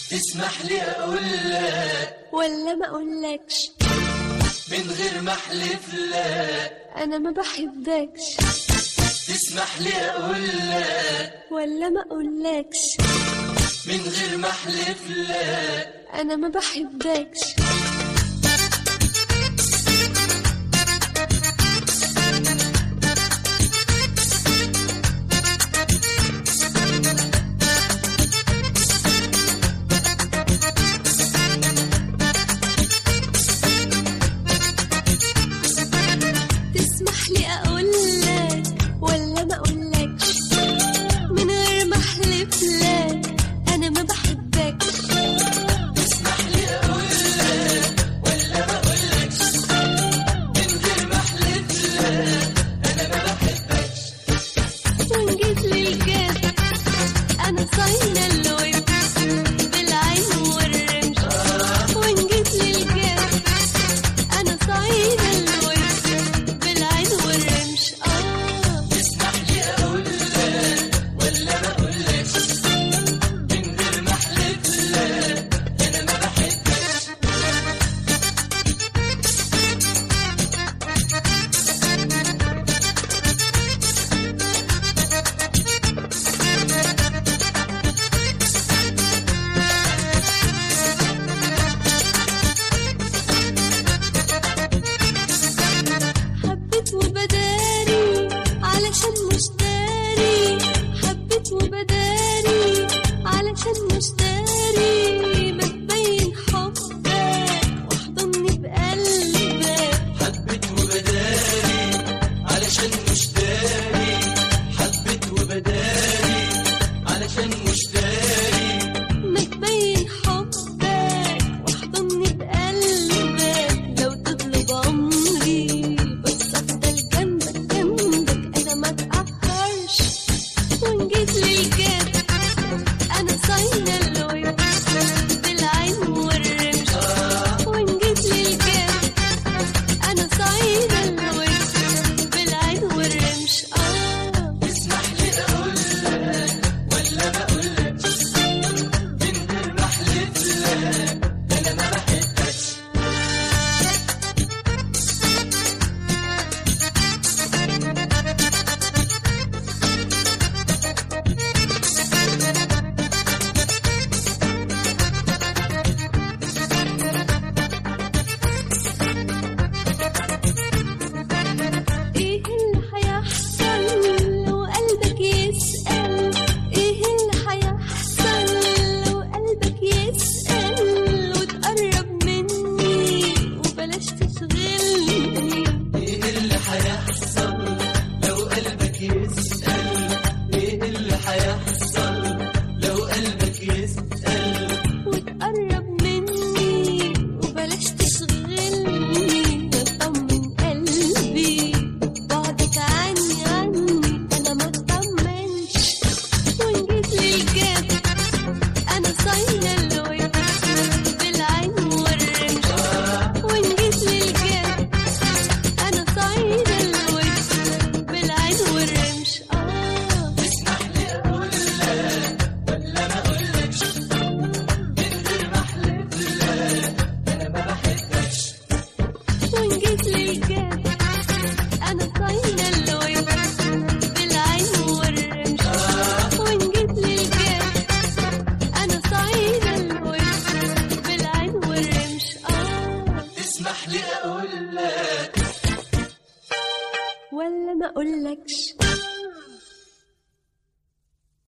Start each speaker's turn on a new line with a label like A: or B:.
A: تسمح لي اقول لك
B: ولا ما اقولكش
A: من غير ما احلف لك
B: انا ما بحبكش
A: تسمح لي اقول لك
B: ولا ما اقولكش
A: من غير ما احلف لك
B: انا ما بحبكش تسمح لي اقولك ولا ما اقولكش من غير ما احلف لك انا ما بحبكش
A: تسمح لي اقول لك ولا ما اقولكش من غير ما احلف لك انا ما بحبكش
B: وان جيت للجد انا صاينه الود بالعين والرمش وان جيت للجد انا صاينه الود بالعين والرمش اه
A: تسمح لي اقول لك ولا ما اقولكش من غير ما احلف لك انا ما بحبكش
B: حبيت وبداري علشان مش داري حبيت وبداري علشان مش داري ما تبين حبك واحضني بقلبك
A: حبيت وبداري علشان مش داري حبيت وبداري علشان مش داري
B: ما تبين حبك واحضني بقلبك لو تطلب عمري بس افضل جنبك جنبك انا ما اتاخرش وان جيت للجد انا صاينه الود بالعين والرمش وان جيت للجد انا صاينه الود بالعين والرمش اه
A: تسمح لي اقول لك ولا ما اقولكش من غير ما احلف لك انا ما بحبكش
B: ايه اللي هيحصل لو قلبك يسأل ايه اللي هيحصل لو قلبك يسأل وتقرب مني وبلاش تشغلني
A: ايه اللي هيحصل لو قلبك يسأل ايه اللي هيحصل لو قلبك يسأل
B: وتقرب مني وبلاش تشغلني وطمن قلبي بعدك عني عني انا ما اطمنش وان جيت للجد انا صاينه الود بالعين والرمش وان جيت للجد انا صاينه الود بالعين والرمش اه
A: تسمح لي اقول لك ولا ما اقولكش من غير ما احلف لك انا ما بحبكش
B: وان جيت للجد انا صاينه الود بالعين والرمش وان جيت للجد انا صاينه الود بالعين والرمش اه
A: تسمح لي اقول لك
B: ولا ما اقولكش